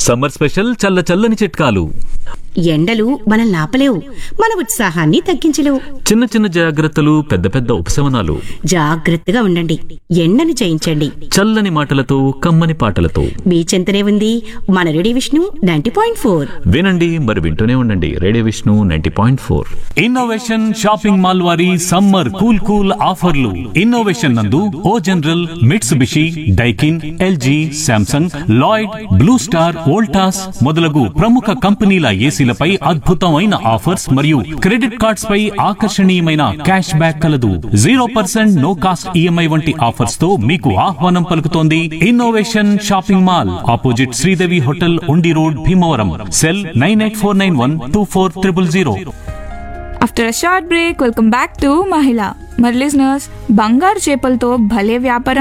summer special చల్ల చల్లని చిట్కాలు ఎండలు మనల్ని ఆపలేవు మన ఉత్సాహాన్ని తగ్గించలేవు చిన్న చిన్న జాగ్రత్తలు పెద్ద పెద్ద ఉపశమనాలు జాగ్రత్తగా ఉండండి ఎండను జయించండి చల్లని మాటలతో కమ్మని పాటలతో మీ చెంతనే ఉంది మన radio Vishnu ninety point four వినండి మరి వింటూనే ఉండండి radio Vishnu ninety point four Innovation shopping mall వారి సమ్మర్ కూల్ కూల్ ఆఫర్లు ఇన్నోవేషన్ నందు O General Mitsubishi Daikin LG Samsung Lloyd Blue Star Voltas మొదలగు ప్రముఖ కంపెనీల ఏసీలపై అద్భుతమైన ఆఫర్స్ మరియు క్రెడిట్ కార్డ్స్ పై ఆకర్షణీయమైన క్యాష్ బ్యాక్ కలదు zero percent no cost EMI వంటి ఆఫర్స్ తో మీకు ఆహ్వానం పలుకుతోంది Innovation shopping mall opposite Sridevi hotel Undi road Bhimavaram cell nine eight four nine one two four triple zero after a short break welcome back to మహిళ మరి listeners బంగారు చేపలతో భలే వ్యాపారం